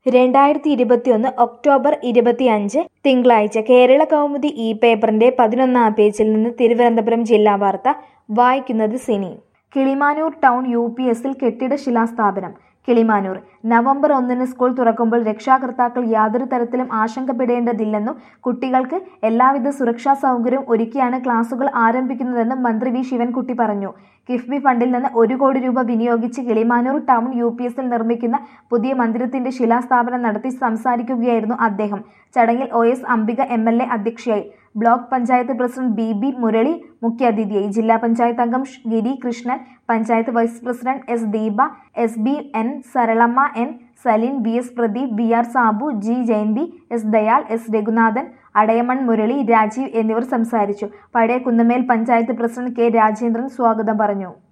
രണ്ടായിരത്തി ഇരുപത്തിയൊന്ന് ഒക്ടോബർ ഇരുപത്തിയഞ്ച് തിങ്കളാഴ്ച കേരള കൗമുദി ഇ പേപ്പറിന്റെ പതിനൊന്നാം പേജിൽ നിന്ന് തിരുവനന്തപുരം ജില്ലാ വാർത്ത വായിക്കുന്നത് Sini Kilimanoor town U P എസിൽ കെട്ടിട ശിലാസ്ഥാപനം കിളിമാനൂർ നവംബർ ഒന്നിന് സ്കൂൾ തുറക്കുമ്പോൾ രക്ഷാകർത്താക്കൾ യാതൊരു തരത്തിലും ആശങ്കപ്പെടേണ്ടതില്ലെന്നും കുട്ടികൾക്ക് എല്ലാവിധ സുരക്ഷാ സൗകര്യവും ഒരുക്കിയാണ് ക്ലാസുകൾ ആരംഭിക്കുന്നതെന്നും മന്ത്രി വി ശിവൻകുട്ടി പറഞ്ഞു കിഫ്ബി ഫണ്ടിൽ നിന്ന് ഒരു കോടി രൂപ വിനിയോഗിച്ച് കിളിമാനൂർ ടൗൺ യു പി എസിൽ നിർമ്മിക്കുന്ന പുതിയ മന്ദിരത്തിന്റെ ശിലാസ്ഥാപനം നടത്തി സംസാരിക്കുകയായിരുന്നു അദ്ദേഹം ചടങ്ങിൽ O S Ambika M L A അധ്യക്ഷയായി block panchayat president B B Murali മുഖ്യാതിഥിയായി ജില്ലാ പഞ്ചായത്ത് അംഗം ഷ് Giri Krishnan panchayat vice president S Deepa S B N Saralamma N Salin V S Pradeep V R Sabu G Jayanthi S Dayal S Raghunathan Adayamon Murali Rajeev എന്നിവർ സംസാരിച്ചു പഴയ കുന്നമേൽ പഞ്ചായത്ത് പ്രസിഡന്റ് കെ രാജേന്ദ്രൻ സ്വാഗതം പറഞ്ഞു